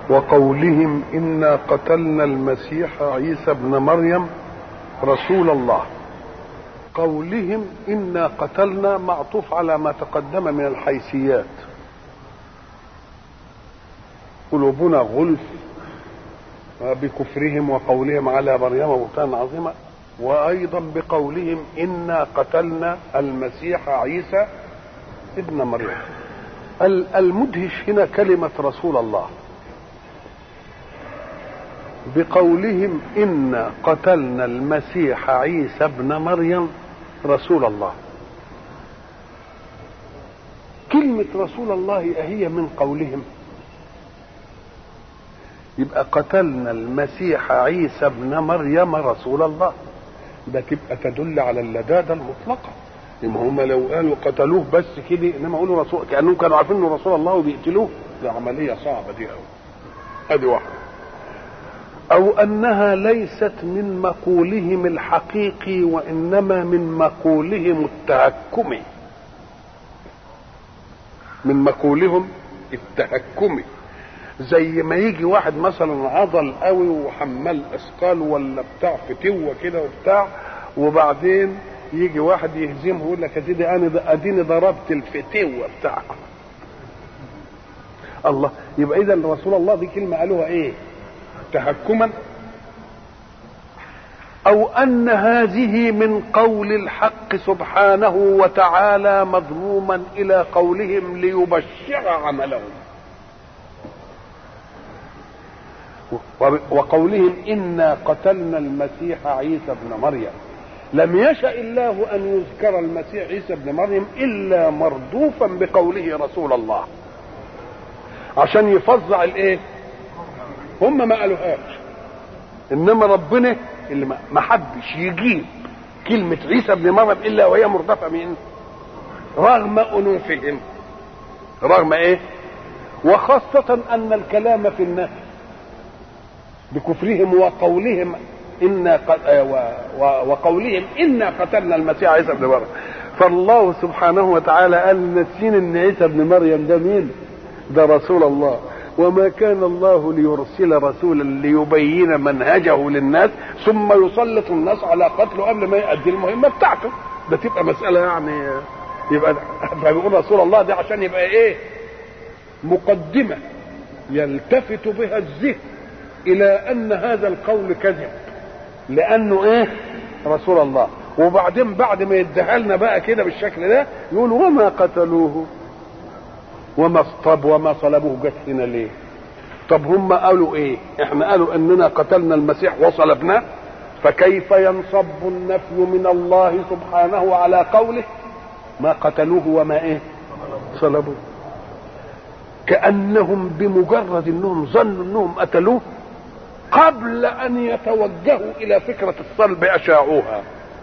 وقولهم انا قتلنا المسيح عيسى ابن مريم رسول الله قولهم انا قتلنا معطوف على ما تقدم من الحيثيات قلوبنا غلف بكفرهم وقولهم على مريم بهتانا عظيما وايضا بقولهم انا قتلنا المسيح عيسى ابن مريم المدهش هنا كلمه رسول الله بقولهم انا قتلنا المسيح عيسى ابن مريم رسول الله كلمة رسول الله هي من قولهم يبقى قتلنا المسيح عيسى ابن مريم رسول الله ده تبقى تدل على اللدادة المطلقة إما هم لو قالوا قتلوه بس كده انما قالوا رسول كانهم كانوا عارفين انه رسول الله وبيقتلوه دي عمليه صعبه دي قوي ادي واحده او انها ليست من مقولهم الحقيقي وانما من مقولهم التهكمي من مقولهم التهكمي زي ما يجي واحد مثلا عضل قوي وحمال اثقال ولا بتاع فتوه كده وبتاع وبعدين يجي واحد يهزمه يقول لك اديني انا اديني ضربت الفتوه بتاعه الله يبقى اذا رسول الله دي كلمه قالوها ايه تهكما او ان هذه من قول الحق سبحانه وتعالى مضموما الى قولهم ليبشر عملهم وقولهم انا قتلنا المسيح عيسى ابن مريم لم يشا الله ان يذكر المسيح عيسى ابن مريم الا مردوفا بقوله رسول الله عشان يفظع الايه هم ما قالوهاش انما ربنا اللي ما حدش يجيب كلمة عيسى ابن مريم الا وهي مردفة من رغم انوفهم رغم ايه وخاصة ان الكلام في النفس بكفرهم وقولهم إنا وقولهم إنا قتلنا المسيح عيسى ابن مريم فالله سبحانه وتعالى قال نسين ان عيسى ابن مريم ده مين؟ ده رسول الله وما كان الله ليرسل رسولا ليبين منهجه للناس ثم يسلط الناس على قتله قبل ما يؤدي المهمه بتاعته ده تبقى مساله يعني يبقى فبيقول رسول الله ده عشان يبقى ايه؟ مقدمه يلتفت بها الذهن الى ان هذا القول كذب لانه ايه رسول الله وبعدين بعد ما يديها لنا بقى كده بالشكل ده يقول وما قتلوه وما طب وما صلبوه جت هنا ليه طب هم قالوا ايه احنا قالوا اننا قتلنا المسيح وصلبناه فكيف ينصب النفي من الله سبحانه على قوله ما قتلوه وما ايه صلبوه كانهم بمجرد انهم ظنوا انهم قتلوه قبل ان يتوجهوا الى فكره الصلب اشاعوها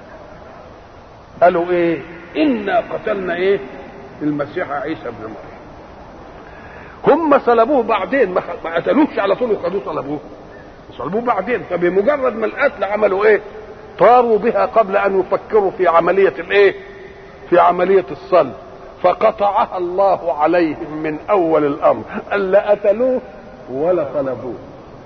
قالوا ايه انا قتلنا ايه المسيح عيسى ابن مريم هم صلبوه بعدين ما قتلوش على طول وخدوه صلبوه صلبوه بعدين فبمجرد ما القتل عملوا ايه طاروا بها قبل ان يفكروا في عمليه الايه في عمليه الصلب فقطعها الله عليهم من اول الامر الا قتلوه ولا صلبوه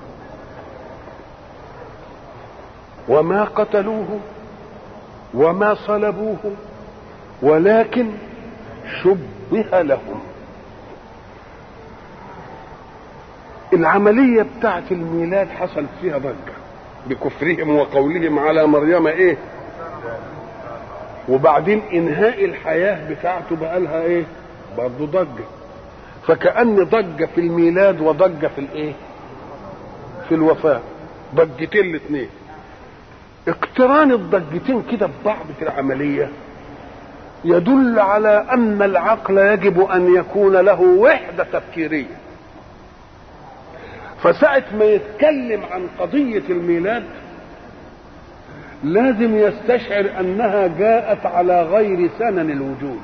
وما قتلوه وما صلبوه ولكن شبه لهم العملية بتاعت الميلاد حصلت فيها ضجة بكفرهم وقولهم على مريم ايه وبعدين انهاء الحياة بتاعته بقى لها ايه برضه ضجة فكأن ضجة في الميلاد وضجة في الايه في الوفاة ضجتين الاثنين اقتران الضجتين كده ببعض في العملية يدل على أن العقل يجب أن يكون له وحدة تفكيرية فساعة ما يتكلم عن قضية الميلاد لازم يستشعر أنها جاءت على غير سنن الوجود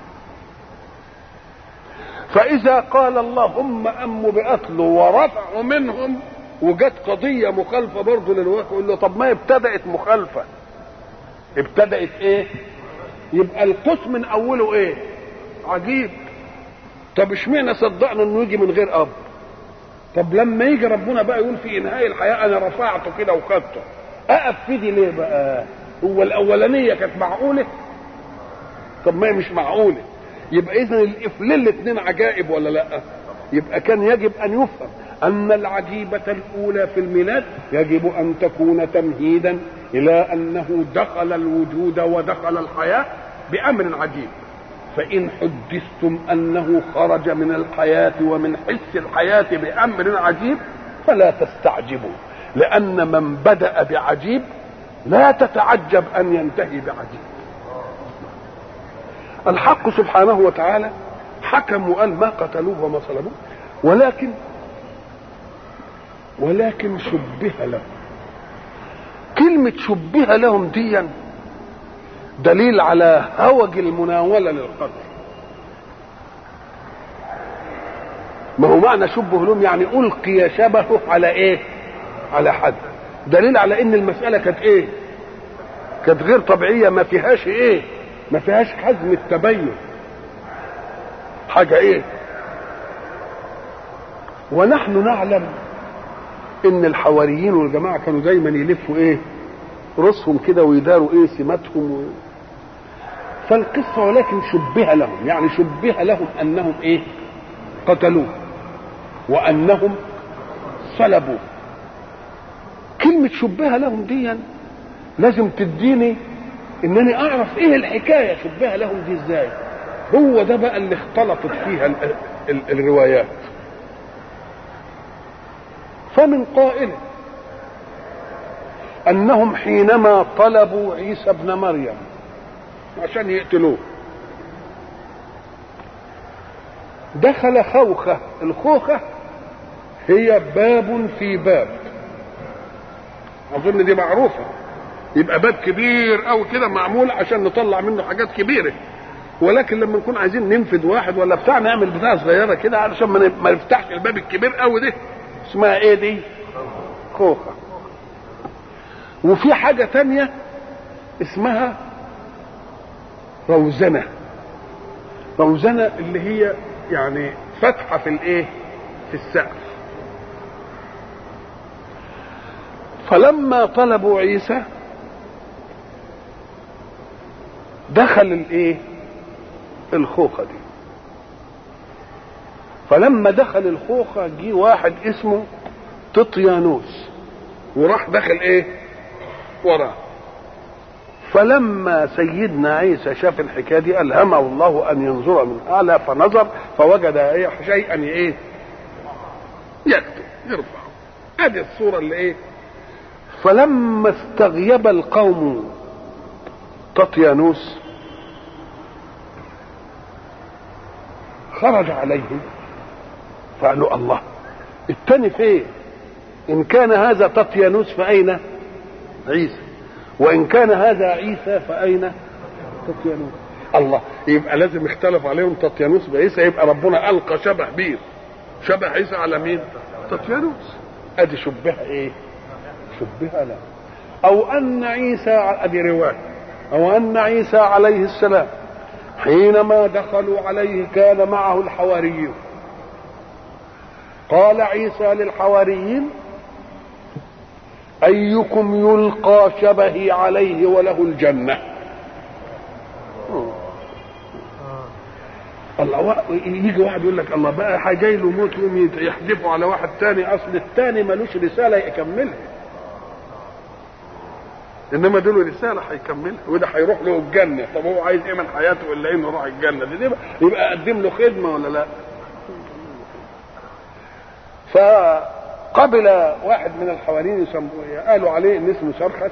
فإذا قال اللهم أم بقتلوا ورفعوا منهم وجت قضية مخالفة برضه للواقع يقول له طب ما ابتدأت مخالفة ابتدأت ايه يبقى القوس من اوله ايه عجيب طب اشمعنى صدقنا انه يجي من غير اب طب لما يجي ربنا بقى يقول في انهاء الحياه انا رفعته كده وخدته اقف في دي ليه بقى هو الاولانيه كانت معقوله طب ما هي مش معقوله يبقى اذا الافلين الاثنين عجائب ولا لا يبقى كان يجب ان يفهم ان العجيبه الاولى في الميلاد يجب ان تكون تمهيدا الى انه دخل الوجود ودخل الحياه بامر عجيب فان حدثتم انه خرج من الحياه ومن حس الحياه بامر عجيب فلا تستعجبوا لان من بدا بعجيب لا تتعجب ان ينتهي بعجيب الحق سبحانه وتعالى حكم وقال ما قتلوه وما صلبوه ولكن ولكن شبه لهم كلمة شبه لهم دي دليل على هوج المناولة للقتل ما هو معنى شبه لهم يعني ألقي شبهه على إيه؟ على حد دليل على إن المسألة كانت إيه؟ كانت غير طبيعية ما فيهاش إيه؟ ما فيهاش حزم التبين حاجة إيه؟ ونحن نعلم ان الحواريين والجماعه كانوا دايما يلفوا ايه رؤوسهم كده ويداروا ايه سماتهم و... فالقصه ولكن شبه لهم يعني شبه لهم انهم ايه قتلوه وانهم صلبوه كلمه شبه لهم دي لازم تديني انني اعرف ايه الحكايه شبه لهم دي ازاي هو ده بقى اللي اختلطت فيها ال... ال... الروايات فمن قائل انهم حينما طلبوا عيسى ابن مريم عشان يقتلوه دخل خوخه الخوخه هي باب في باب اظن دي معروفه يبقى باب كبير او كده معمول عشان نطلع منه حاجات كبيره ولكن لما نكون عايزين ننفذ واحد ولا بتاع نعمل بتاع صغيره كده علشان ما نفتحش الباب الكبير قوي ده اسمها ايه دي خوخة وفي حاجة تانية اسمها روزنة روزنة اللي هي يعني فتحة في الايه في السقف فلما طلبوا عيسى دخل الايه الخوخة دي فلما دخل الخوخة جه واحد اسمه تطيانوس وراح دخل ايه وراه فلما سيدنا عيسى شاف الحكايه دي الهمه الله ان ينظر من اعلى فنظر فوجد ايه شيئا ايه يكتب يرفع ادي الصوره اللي ايه فلما استغيب القوم تطيانوس خرج عليهم فقالوا الله التاني فين ان كان هذا تطيانوس فاين عيسى وان كان هذا عيسى فاين تطيانوس الله يبقى لازم اختلف عليهم تطيانوس بعيسى يبقى ربنا القى شبه بيه شبه عيسى على مين تطيانوس ادي شبه ايه شبه له او ان عيسى ادي روايه او ان عيسى عليه السلام حينما دخلوا عليه كان معه الحواريون قال عيسى للحواريين ايكم يلقى شبهي عليه وله الجنه الله يجي واحد يقول لك الله بقى جاي له موت يقوم يحدفوا على واحد تاني اصل التاني ملوش رساله يكملها انما دول رساله هيكملها وده هيروح له الجنه طب هو عايز ايه من حياته الا انه يروح الجنه دي يبقى قدم له خدمه ولا لا فقبل واحد من الحواريين قالوا عليه ان اسمه سرخس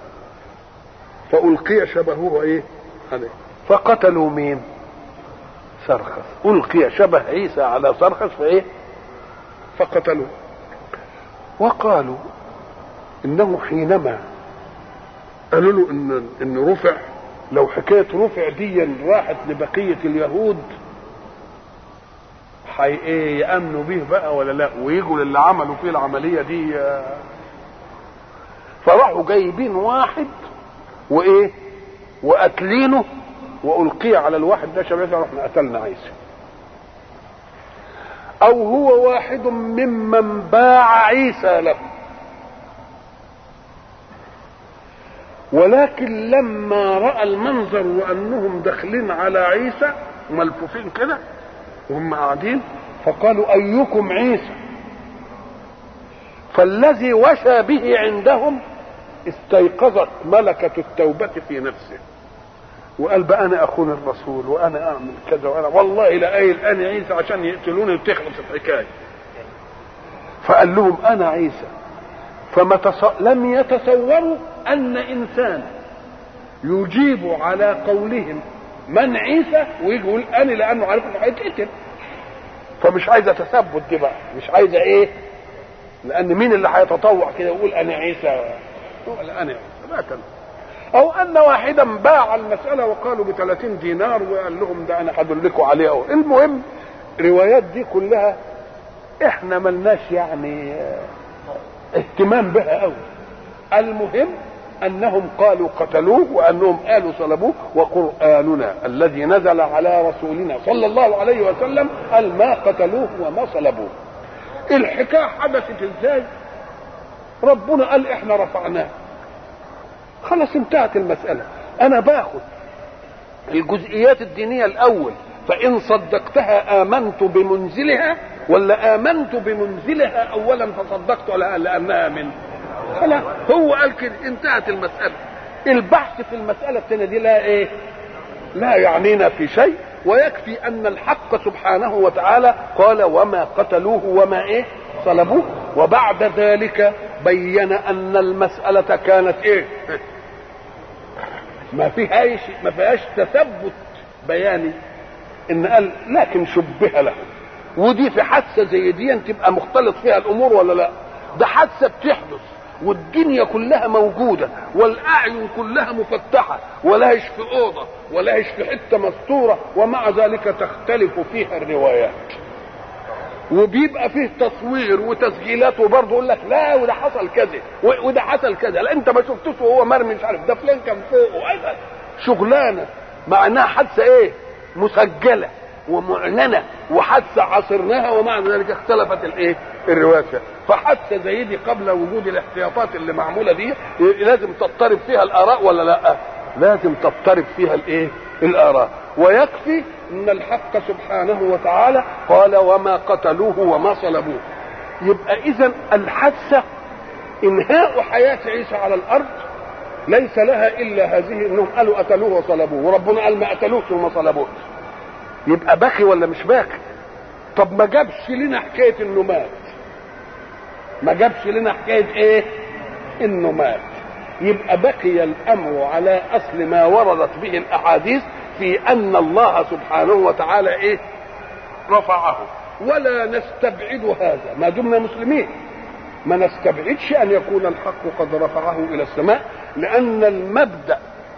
فألقي شبهه ايه عليه فقتلوا مين سرخس ألقي شبه عيسى على سرخس فايه فقتلوه وقالوا انه حينما قالوا له ان ان رفع لو حكايه رفع دي راحت لبقيه اليهود حي ايه يامنوا به بقى ولا لا ويجوا للي عملوا فيه العمليه دي فراحوا جايبين واحد وايه وقاتلينه والقي على الواحد ده شباب رحنا قتلنا عيسى او هو واحد ممن باع عيسى له ولكن لما راى المنظر وانهم داخلين على عيسى ملفوفين كده وهم قاعدين فقالوا ايكم عيسى فالذي وشى به عندهم استيقظت ملكة التوبة في نفسه وقال بقى انا اخون الرسول وانا اعمل كذا وانا والله لا قايل انا عيسى عشان يقتلوني وتخلص الحكايه فقال لهم انا عيسى فما تص... لم يتصوروا ان انسان يجيب على قولهم من عيسى ويجي يقول انا لانه عارف انه هيتقتل فمش عايزه تثبت دي بقى مش عايزه ايه لان مين اللي هيتطوع كده يقول انا عيسى ولا انا عيسى لا تنسى او ان واحدا باع المساله وقالوا ب 30 دينار وقال لهم ده انا هدلكوا عليه أو. المهم الروايات دي كلها احنا ملناش يعني اهتمام بها قوي المهم انهم قالوا قتلوه وانهم قالوا صلبوه وقراننا الذي نزل على رسولنا صلى الله عليه وسلم قال ما قتلوه وما صلبوه الحكايه حدثت ازاي ربنا قال احنا رفعناه خلاص انتهت المسألة أنا باخد الجزئيات الدينية الأول فإن صدقتها آمنت بمنزلها ولا آمنت بمنزلها أولا فصدقت ولا لأنها من خلاص هو قال كده انتهت المسألة البحث في المسألة الثانية دي لا إيه لا يعنينا في شيء ويكفي أن الحق سبحانه وتعالى قال وما قتلوه وما إيه صلبوه وبعد ذلك بين ان المساله كانت ايه ما فيهاش ما فيهاش تثبت بياني ان قال لكن شبه له ودي في حادثه زي دي تبقى مختلط فيها الامور ولا لا ده حادثه بتحدث والدنيا كلها موجوده والاعين كلها مفتحه ولاش في اوضه ولاش في حته مستوره ومع ذلك تختلف فيها الروايات وبيبقى فيه تصوير وتسجيلات وبرضه يقول لك لا وده حصل كذا وده حصل كذا لا انت ما شفتوش وهو مرمي مش عارف ده فلان كان فوق وأيضا شغلانه مع انها حادثه ايه مسجله ومعلنه وحادثه عاصرناها ومع ذلك اختلفت الايه الروايات فيها فحادثه زي دي قبل وجود الاحتياطات اللي معموله دي لازم تضطرب فيها الاراء ولا لا لازم تضطرب فيها الايه الاراء ويكفي ان الحق سبحانه وتعالى قال وما قتلوه وما صلبوه يبقى اذا الحادثه انهاء حياه عيسى على الارض ليس لها الا هذه انهم قالوا قتلوه وصلبوه وربنا قال ما قتلوش وما صلبوه يبقى باقي ولا مش باقي طب ما جابش لنا حكايه انه مات ما جابش لنا حكايه ايه انه مات يبقى بقي الامر على اصل ما وردت به الاحاديث في ان الله سبحانه وتعالى ايه رفعه ولا نستبعد هذا ما دمنا مسلمين ما نستبعدش ان يكون الحق قد رفعه الى السماء لان المبدا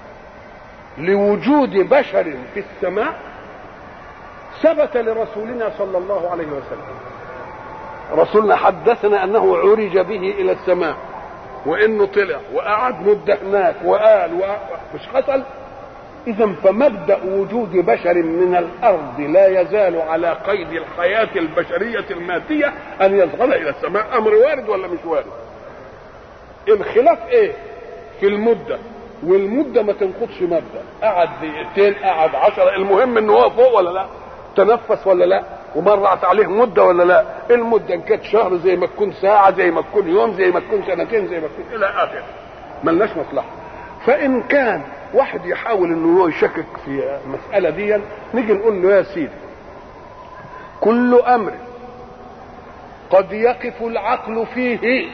لوجود بشر في السماء ثبت لرسولنا صلى الله عليه وسلم رسولنا حدثنا انه عرج به الى السماء وانه طلع وقعد مده هناك وقال وقال مش حصل اذا فمبدا وجود بشر من الارض لا يزال على قيد الحياه البشريه الماديه ان يصعد الى السماء امر وارد ولا مش وارد الخلاف ايه في المده والمده ما تنقضش مبدا قعد دقيقتين قعد عشرة المهم انه هو فوق ولا لا تنفس ولا لا ومرت عليه مده ولا لا المده ان كانت شهر زي ما تكون ساعه زي ما تكون يوم زي ما تكون سنتين زي ما تكون الى اخره ملناش مصلحه فان كان واحد يحاول انه هو يشكك في المساله دي نيجي نقول له يا سيدي كل امر قد يقف العقل فيه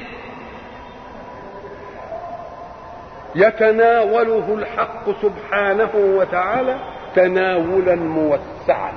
يتناوله الحق سبحانه وتعالى تناولا موسعا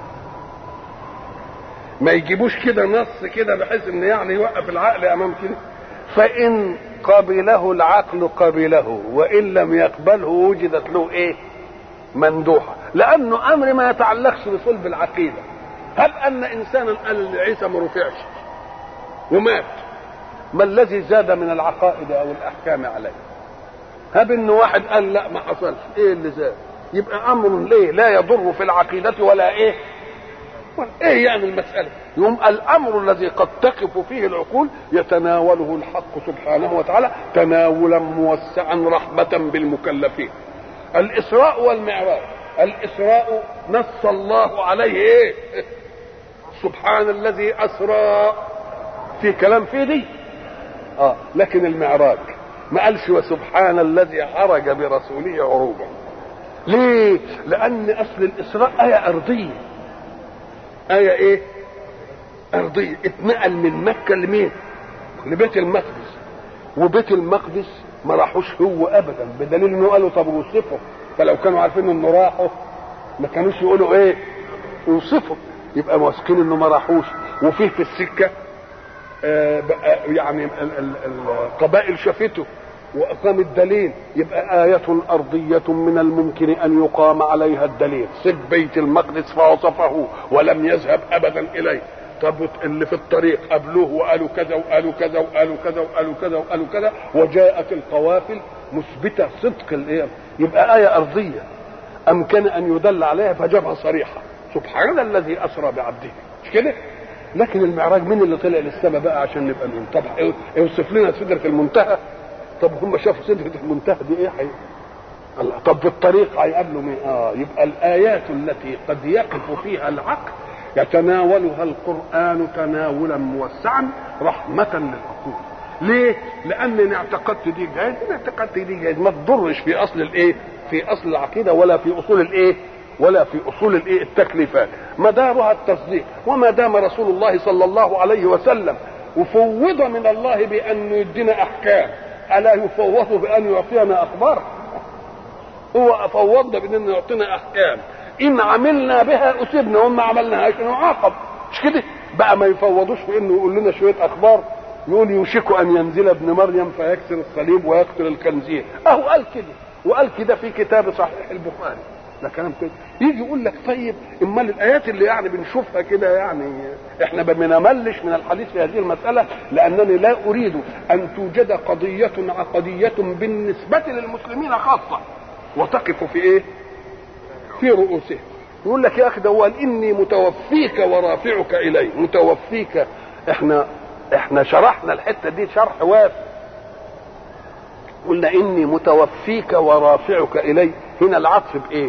ما يجيبوش كده نص كده بحيث ان يعني يوقف العقل امام كده فان قبله العقل قبله وان لم يقبله وجدت له ايه مندوحه لانه امر ما يتعلقش بصلب العقيده هب ان انسانا قال عيسى ما رفعش ومات ما الذي زاد من العقائد او الاحكام عليه هب ان واحد قال لا ما حصلش ايه اللي زاد يبقى امر ليه لا يضر في العقيده ولا ايه ايه يعني المساله يوم الامر الذي قد تقف فيه العقول يتناوله الحق سبحانه وتعالى تناولا موسعا رحمه بالمكلفين الاسراء والمعراج الاسراء نص الله عليه ايه سبحان الذي اسرى في كلام في دي اه لكن المعراج ما قالش وسبحان الذي عرج برسوله عروبا ليه لان اصل الاسراء ايه ارضيه ايه ايه ارضيه اتنقل من مكه لمين لبيت المقدس وبيت المقدس ما راحوش هو ابدا بدليل انه قالوا طب وصفه فلو كانوا عارفين انه راحوا ما كانوش يقولوا ايه يوصفوا يبقى واثقين انه ما راحوش وفيه في السكه آه يعني القبائل شافته واقام الدليل يبقى آية أرضية من الممكن أن يقام عليها الدليل سب بيت المقدس فوصفه ولم يذهب أبدا إليه طب اللي في الطريق قابلوه وقالوا كذا وقالوا كذا وقالوا كذا وقالوا كذا وقالوا كذا وجاءت القوافل مثبتة صدق الايه يبقى آية أرضية أمكن أن يدل عليها فجابها صريحة سبحان الذي أسرى بعبده مش كده؟ لكن المعراج مين اللي طلع للسماء بقى عشان نبقى نقول طب اوصف لنا سدرة المنتهى طب هم شافوا سدرة المنتهى دي ايه حي الله طب في الطريق هيقابلوا مين؟ اه يبقى الآيات التي قد يقف فيها العقل يتناولها القرآن تناولا موسعا رحمة للعقول. ليه؟ لأن إن اعتقدت دي جايز إن اعتقدت دي جايز ما تضرش في أصل الإيه؟ في أصل العقيدة ولا في أصول الإيه؟ ولا في أصول الإيه؟ التكليفات. مدارها التصديق وما دام رسول الله صلى الله عليه وسلم وفوض من الله بأن يدينا أحكام ألا يفوض بأن يعطينا أخبار؟ هو فوضنا بأن يعطينا أحكام ان عملنا بها اصبنا وما عملناهاش نعاقب مش كده بقى ما يفوضوش في انه يقول لنا شويه اخبار يقول يوشك ان ينزل ابن مريم فيكسر الصليب ويقتل الخنزير اهو قال كده وقال كده في كتاب صحيح البخاري ده كلام كده يجي يقول لك طيب امال الايات اللي يعني بنشوفها كده يعني احنا ما بنملش من الحديث في هذه المساله لانني لا اريد ان توجد قضيه عقديه بالنسبه للمسلمين خاصه وتقف في ايه؟ في رؤوسهم يقول لك يا اخي ده قال اني متوفيك ورافعك الي متوفيك احنا احنا شرحنا الحته دي شرح وافي قلنا اني متوفيك ورافعك الي هنا العطف بايه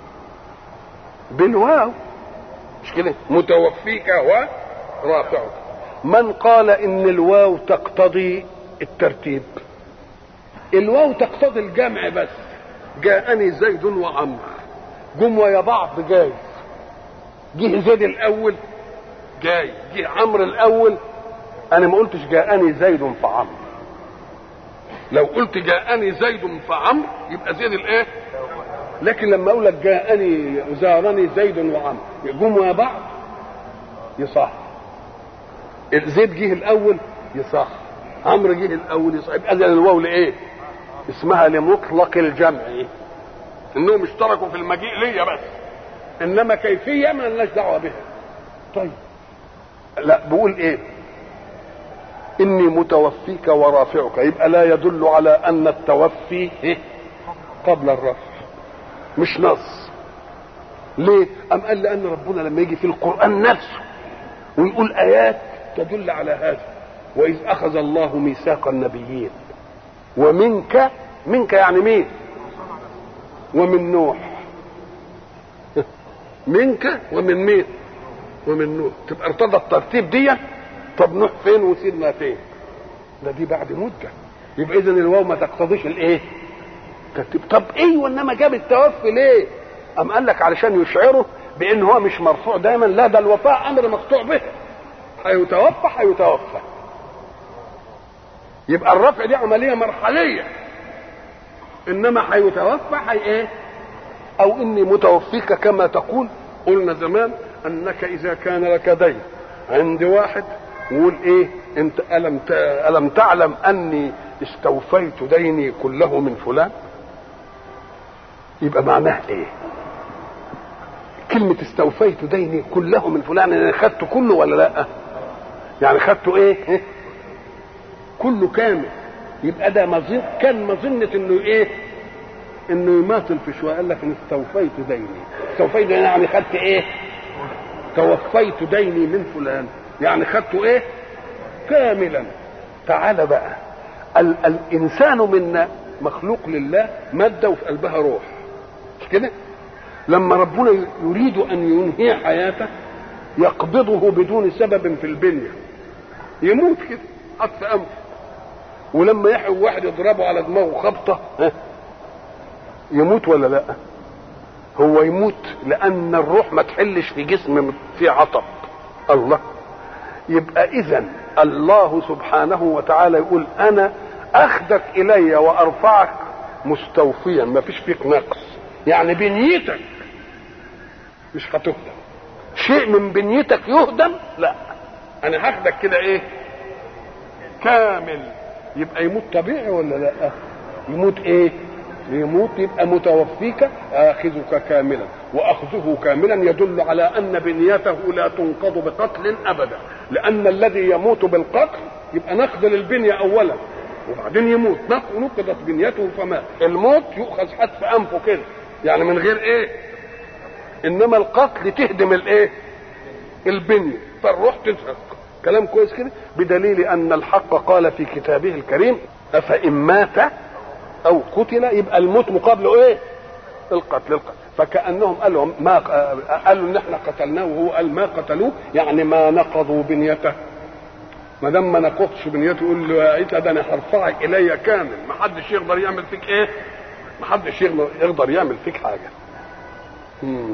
بالواو مش كده متوفيك ورافعك من قال ان الواو تقتضي الترتيب الواو تقتضي الجمع بس جاءني زيد وعمرو جم ويا بعض جاي جه زيد الاول جاي جه عمرو الاول انا ما قلتش جاءني زيد فعمرو لو قلت جاءني زيد فعمرو يبقى زيد الايه لكن لما اقول لك جاءني زارني زيد وعمرو جم ويا بعض يصح زيد جه الاول يصح عمرو جه الاول يصح يبقى اذن الواو لايه اسمها لمطلق الجمع انهم اشتركوا في المجيء ليا بس انما كيفيه ما لناش دعوه بها طيب لا بقول ايه اني متوفيك ورافعك يبقى لا يدل على ان التوفي إيه؟ قبل الرفع مش نص ليه ام قال لان ربنا لما يجي في القران نفسه ويقول ايات تدل على هذا واذ اخذ الله ميثاق النبيين ومنك منك يعني مين ومن نوح منك ومن مين ومن نوح تبقى ارتضى الترتيب دي طب نوح فين وسيدنا فين ده دي بعد مده يبقى اذا الواو ما تقتضيش الايه ترتيب طب ايوه انما جاب التوفي ليه ام قال لك علشان يشعره بان هو مش مرفوع دايما لا ده الوفاء امر مقطوع به هيتوفى هيتوفى يبقى الرفع دي عمليه مرحليه انما هيتوفى هي ايه او اني متوفيك كما تقول قلنا زمان انك اذا كان لك دين عند واحد يقول ايه انت الم الم تعلم اني استوفيت ديني كله من فلان يبقى معناه ايه كلمة استوفيت ديني كله من فلان يعني خدته كله ولا لا يعني خدته ايه كله كامل يبقى ده مظن كان مظنة انه ايه انه يماطل في شويه قال لك ان استوفيت ديني استوفيت ديني يعني خدت ايه توفيت ديني من فلان يعني خدته ايه كاملا تعال بقى ال الانسان منا مخلوق لله ماده وفي قلبها روح مش كده لما ربنا يريد ان ينهي حياته يقبضه بدون سبب في البنيه يموت كده حط في انفه ولما يحيي واحد يضربه على دماغه خبطه يموت ولا لا هو يموت لان الروح ما تحلش في جسم فيه عطب الله يبقى اذا الله سبحانه وتعالى يقول انا اخدك الي وارفعك مستوفيا ما فيش فيك نقص يعني بنيتك مش هتهدم شيء من بنيتك يهدم لا انا هاخدك كده ايه كامل يبقى يموت طبيعي ولا لا يموت ايه يموت يبقى متوفيك آخذك كاملا وأخذه كاملا يدل على أن بنيته لا تنقض بقتل أبدا لأن الذي يموت بالقتل يبقى نقض للبنية أولا وبعدين يموت نقضت بنيته فمات الموت يؤخذ حتف أنفه كده يعني من غير إيه إنما القتل تهدم الإيه البنية فالروح تزهق كلام كويس كده بدليل أن الحق قال في كتابه الكريم أفإن مات او قتل يبقى الموت مقابله ايه القتل القتل فكانهم قالوا ما قالوا ان احنا قتلناه وهو قال ما قتلوه يعني ما نقضوا بنيته ما دام ما نقضش بنيته يقول له يا عيسى ده انا هرفعك الي كامل ما حدش يقدر يعمل فيك ايه ما حدش يقدر يعمل فيك حاجه مم.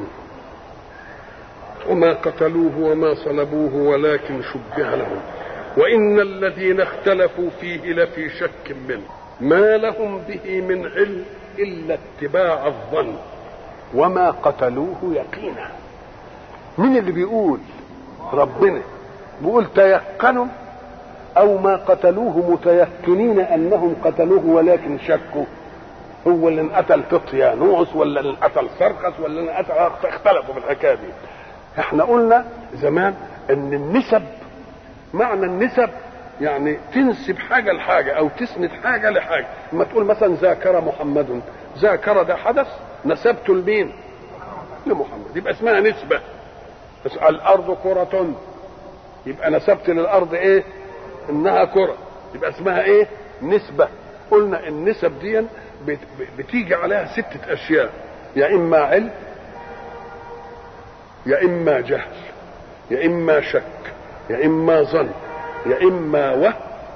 وما قتلوه وما صلبوه ولكن شبه لهم وان الذين اختلفوا فيه لفي شك منه ما لهم به من علم الا اتباع الظن وما قتلوه يقينا مين اللي بيقول ربنا بيقول تيقنوا او ما قتلوه متيقنين انهم قتلوه ولكن شكوا هو اللي انقتل تطيانوس ولا اللي انقتل سرقس ولا اللي انقتل اختلفوا في الحكايه دي احنا قلنا زمان ان النسب معنى النسب يعني تنسب حاجه لحاجه او تسند حاجه لحاجه لما تقول مثلا ذاكر محمد ذاكر ده حدث نسبته لمين لمحمد يبقى اسمها نسبه الارض كره يبقى نسبت للارض ايه انها كره يبقى اسمها ايه نسبه قلنا النسب دي بتيجي عليها ستة أشياء يا إما علم يا إما جهل يا إما شك يا إما ظن يا اما و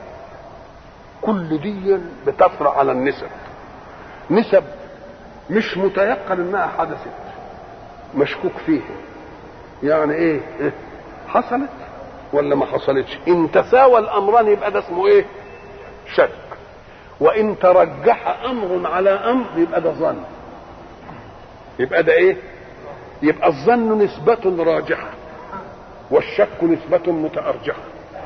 كل دي بتفرع على النسب نسب مش متيقن انها حدثت مشكوك فيها يعني ايه حصلت ولا ما حصلتش ان تساوى الامران يبقى ده اسمه ايه شك وان ترجح امر على امر يبقى ده ظن يبقى ده ايه يبقى الظن نسبة راجحة والشك نسبة متأرجحة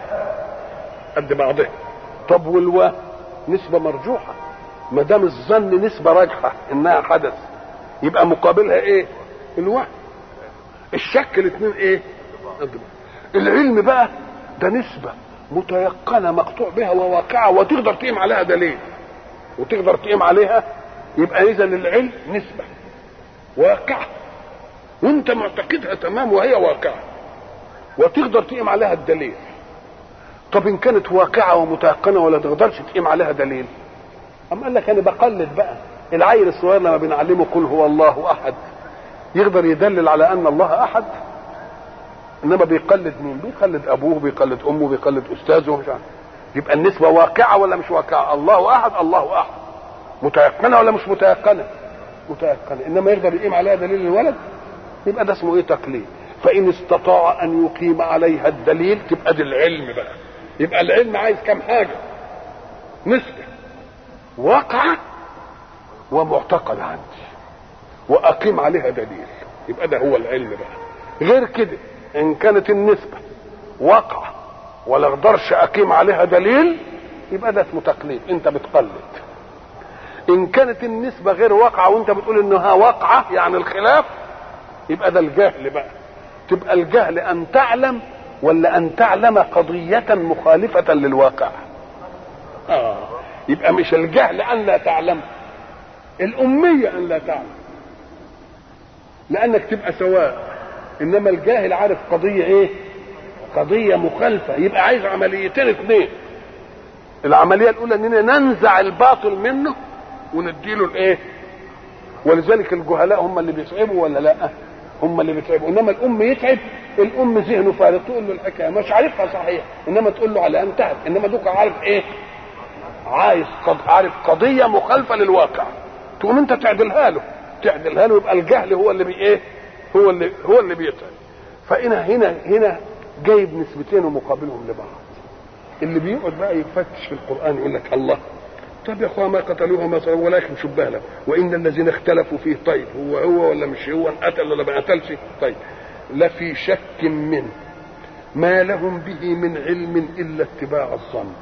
قد بعضها طب والوا نسبة مرجوحة ما دام الظن نسبة راجحة انها حدث يبقى مقابلها ايه الوهم الشك الاثنين ايه قد بعض. العلم بقى ده نسبة متيقنة مقطوع بها وواقعة وتقدر تقيم عليها دليل وتقدر تقيم عليها يبقى اذا العلم نسبة واقعة وانت معتقدها تمام وهي واقعة وتقدر تقيم عليها الدليل طب ان كانت واقعة ومتيقنة ولا تقدرش تقيم عليها دليل اما قال لك انا بقلد بقى العيل الصغير لما بنعلمه قل هو الله احد يقدر يدلل على ان الله احد انما بيقلد مين بيقلد ابوه بيقلد امه بيقلد استاذه مش عارف يبقى النسبه واقعه ولا مش واقعه الله احد الله احد متيقنه ولا مش متيقنه متيقنه انما يقدر يقيم عليها دليل الولد يبقى ده اسمه ايه تقليد فان استطاع ان يقيم عليها الدليل تبقى دي العلم بقى يبقى العلم عايز كم حاجه نسبه واقعه ومعتقد عندي واقيم عليها دليل يبقى ده هو العلم بقى غير كده ان كانت النسبه واقعه ولا اقدرش اقيم عليها دليل يبقى ده اسمه تقليد انت بتقلد ان كانت النسبه غير واقعه وانت بتقول انها واقعه يعني الخلاف يبقى ده الجهل بقى تبقى الجهل ان تعلم ولا ان تعلم قضيه مخالفه للواقع اه يبقى مش الجهل ان لا تعلم الاميه ان لا تعلم لانك تبقى سواء انما الجاهل عارف قضيه ايه قضيه مخالفه يبقى عايز عمليتين اثنين العمليه الاولى اننا ننزع الباطل منه ونديله الايه ولذلك الجهلاء هم اللي بيتعبوا ولا لا هم اللي بيتعبوا انما الام يتعب الام ذهنه فارغ تقول له الحكايه مش عارفها صحيح انما تقول له على انتهت انما دوك عارف ايه عايز قد عارف قضيه مخالفه للواقع تقوم انت تعدلها له تعدلها له يبقى الجهل هو اللي بي ايه هو اللي هو اللي بيتعب فهنا هنا هنا جايب نسبتين ومقابلهم لبعض اللي بيقعد بقى يفتش في القران يقول لك الله طب يا اخوان ما قتلوها ما صلوا ولكن شبه له وان الذين اختلفوا فيه طيب هو هو ولا مش هو قتل ولا ما قتلش طيب لفي شك منه ما لهم به من علم الا اتباع الظن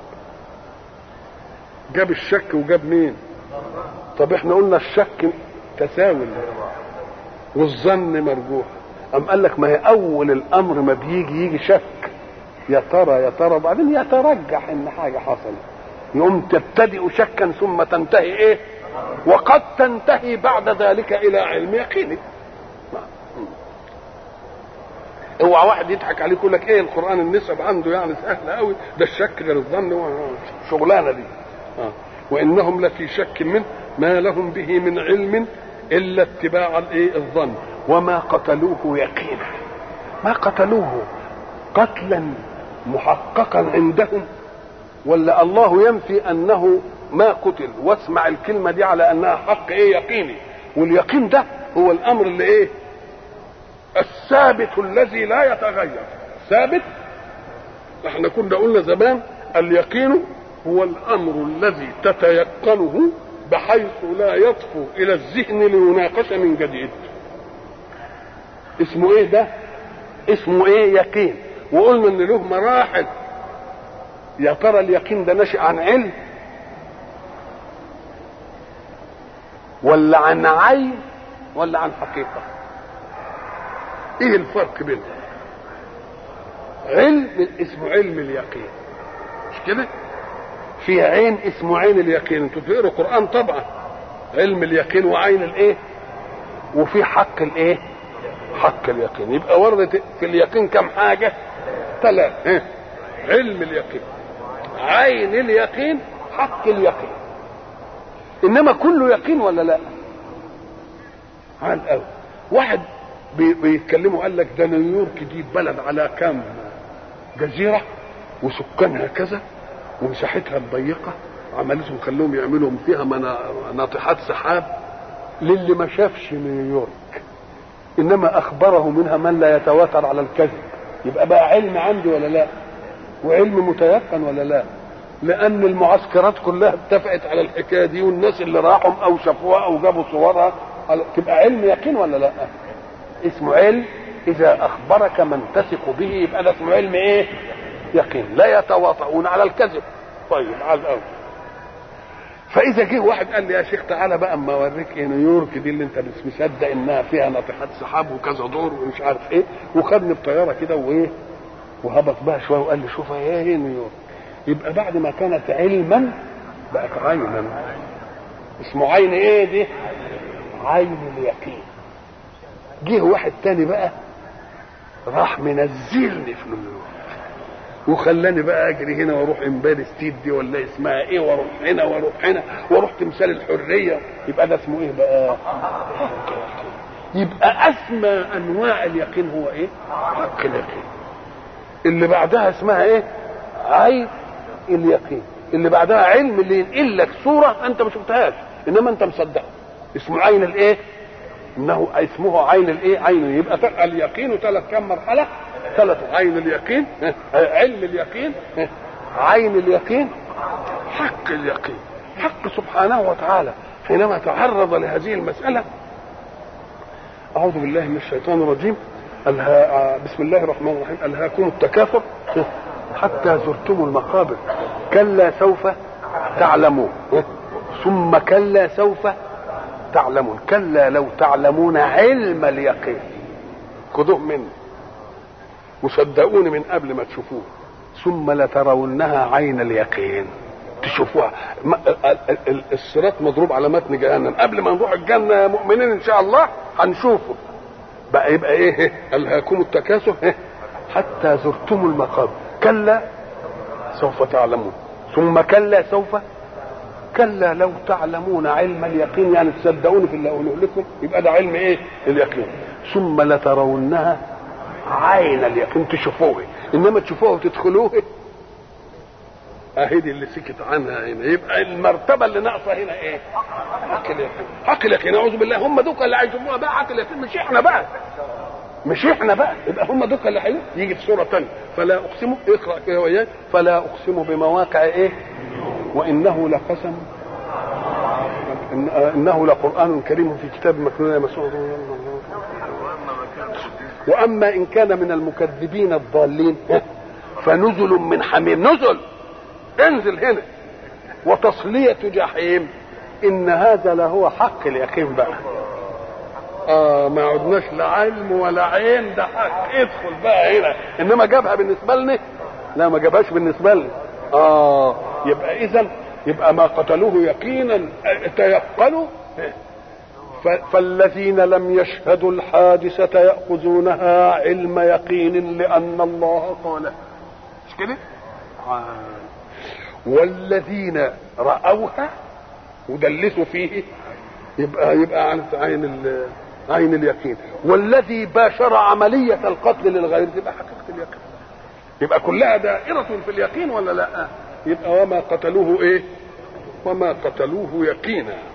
جاب الشك وجاب مين طب احنا قلنا الشك تساوي والظن مرجوح أم قال لك ما هي أول الأمر ما بيجي يجي شك يا ترى يا ترى بعدين يترجح إن حاجة حصلت يقوم تبتدئ شكا ثم تنتهي إيه وقد تنتهي بعد ذلك إلى علم يقيني اوعى واحد يضحك عليك يقول لك ايه القران النسب عنده يعني سهله قوي ده الشك غير الظن شغلانه دي آه. وانهم لفي شك منه ما لهم به من علم الا اتباع الايه الظن وما قتلوه يقينا ما قتلوه قتلا محققا عندهم ولا الله ينفي انه ما قتل واسمع الكلمه دي على انها حق ايه يقيني واليقين ده هو الامر اللي ايه الثابت الذي لا يتغير ثابت احنا كنا قلنا زمان اليقين هو الامر الذي تتيقنه بحيث لا يطفو الى الذهن ليناقش من جديد اسمه ايه ده اسمه ايه يقين وقلنا ان له مراحل يا ترى اليقين ده ناشئ عن علم ولا عن عين ولا عن حقيقه ايه الفرق بينهم علم اسمه علم اليقين مش كده في عين اسمه عين اليقين انتوا تقروا قران طبعا علم اليقين وعين الايه وفي حق الايه حق اليقين يبقى وردت في اليقين كم حاجه ثلاث إيه؟ علم اليقين عين اليقين حق اليقين انما كله يقين ولا لا عن قوي واحد بيتكلموا قال لك ده نيويورك دي بلد على كام جزيره وسكانها كذا ومساحتها الضيقه عملتهم خلوهم يعملوا فيها ناطحات سحاب للي ما شافش نيويورك انما اخبره منها من لا يتواتر على الكذب يبقى بقى علم عندي ولا لا وعلم متيقن ولا لا لان المعسكرات كلها اتفقت على الحكايه دي والناس اللي راحوا او شافوها او جابوا صورها تبقى علم يقين ولا لا اسمه علم اذا اخبرك من تثق به يبقى ده اسمه علم ايه يقين لا يتواطؤون على الكذب طيب على الاول فاذا جه واحد قال لي يا شيخ تعالى بقى اما اوريك ايه نيويورك دي اللي انت مش مصدق انها فيها ناطحات سحاب وكذا دور ومش عارف ايه وخدني بطياره كده وايه وهبط بها شويه وقال لي شوف ايه هي نيويورك يبقى بعد ما كانت علما بقت عينا اسمه عين ايه دي عين اليقين جه واحد تاني بقى راح منزلني في نيويورك وخلاني بقى اجري هنا واروح امباري ستيت دي ولا اسمها ايه واروح هنا واروح هنا واروح تمثال الحريه يبقى ده اسمه ايه بقى؟ يبقى اسمى انواع اليقين هو ايه؟ حق اليقين اللي بعدها اسمها ايه؟ عين اليقين اللي بعدها علم اللي ينقل لك صوره انت ما شفتهاش انما انت مصدقها اسمه عين الايه؟ انه اسمه عين الايه؟ عين يبقى اليقين ثلاث كم مرحله؟ ثلاث عين اليقين علم اليقين عين اليقين حق اليقين حق سبحانه وتعالى حينما تعرض لهذه المسألة أعوذ بالله من الشيطان الرجيم ألها بسم الله الرحمن الرحيم ألهاكم التكاثر حتى زرتم المقابر كلا سوف تعلمون ثم كلا سوف تعلمون كلا لو تعلمون علم اليقين خذوه مني وصدقوني من قبل ما تشوفوه ثم لترونها عين اليقين تشوفوها الصراط مضروب على متن جهنم قبل ما نروح الجنه يا مؤمنين ان شاء الله هنشوفه بقى يبقى ايه الهاكم التكاثر إيه؟ حتى زرتم المقابر كلا سوف تعلمون ثم كلا سوف كلا لو تعلمون علم اليقين يعني تصدقوني في اللي اقوله لكم يبقى ده علم ايه اليقين ثم لترونها عين اليقين تشوفوه انما تشوفوه وتدخلوه اهي دي اللي سكت عنها هنا يبقى المرتبه اللي ناقصه هنا ايه حق اليقين حق اليقين اعوذ بالله هم دوك اللي هيشوفوها بقى حق اليقين مش احنا بقى مش احنا بقى يبقى هم دوك اللي هيجوا يجي في سوره ثانيه فلا اقسم اقرا كده وياك فلا اقسم بمواقع ايه وانه لقسم إن انه لقران كريم في كتاب مكنون مسعود واما ان كان من المكذبين الضالين فنزل من حميم نزل انزل هنا وتصلية جحيم ان هذا لهو حق اليقين بقى اه ما عدناش لا علم ولا عين ده حق ادخل بقى هنا انما جابها بالنسبه لنا لا ما جابهاش بالنسبه لنا اه يبقى اذا يبقى ما قتلوه يقينا تيقنوا فالذين لم يشهدوا الحادثة يأخذونها علم يقين لأن الله قال مش كده؟ آه. والذين رأوها ودلسوا فيه يبقى يبقى عين عين اليقين والذي باشر عملية القتل للغير تبقى حقيقة اليقين يبقى كلها دائرة في اليقين ولا لا؟ يبقى وما قتلوه ايه؟ وما قتلوه يقينا